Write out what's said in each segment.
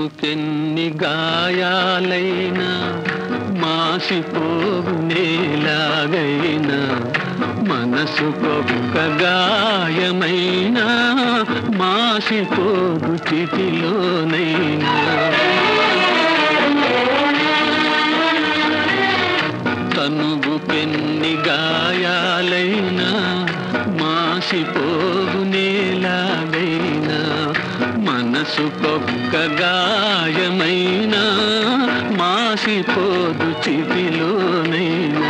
తనువుకెన్ని గాయాలైనా మాసిపోవు నేలాగైనా మనసుకొక్క గాయమైనా మాసిపోదు చితిలోనైనా తనువు పెన్ని గాయాలైనా మాసిపోగు నేలాగైనా మనసుకొక్క గాయమైనా మాసిపోదు చితిలోనైనా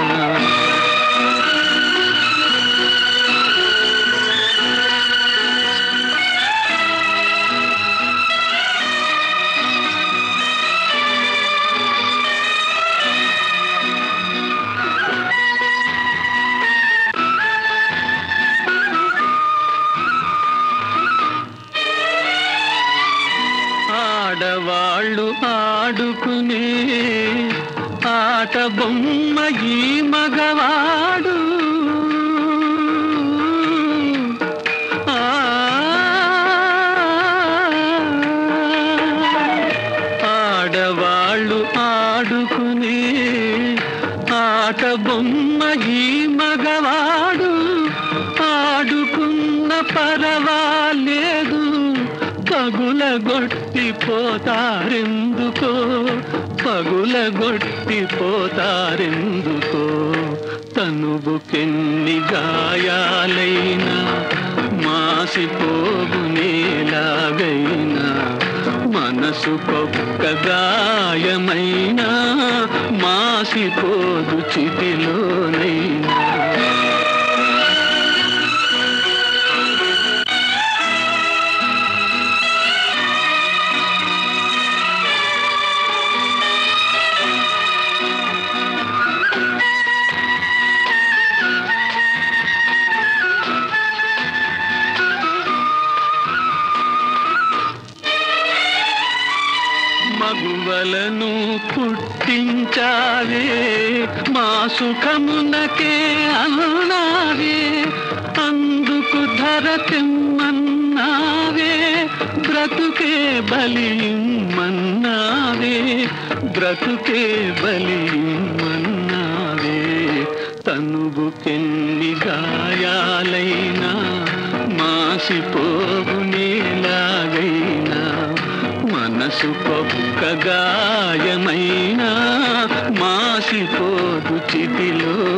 ఆడవాళ్ళు ఆడుకునే ఆట బొమ్మ ఈ మగవాడు ఆ, ఆడవాళ్ళు ఆడుకునే ఆట బొమ్మ ఈ మగవాడు ఆడుకున్న పరవాలేదు పగులగొట్టి పోతారెందుకో పగులగొట్టి పోతారెందుకో తనువుకెన్ని గాయాలైనా మాసిపోగు నేలాగైనా మనసుకొక్క గాయమైనా మాసిపోదు చితిలోనైనా మగువలను పుట్టించావే మా సుఖమునకే అన్నావే అందుకు ధర తెమ్మన్నావే బ్రతుకే బలిమన్నావే బ్రతుకే బలిమన్నావే తనువుకెన్ని గాయాలైనా మాసిపోగు నేలాగైనా మనసుకొక్క గాయమైనా మాసిపోదు చితిలో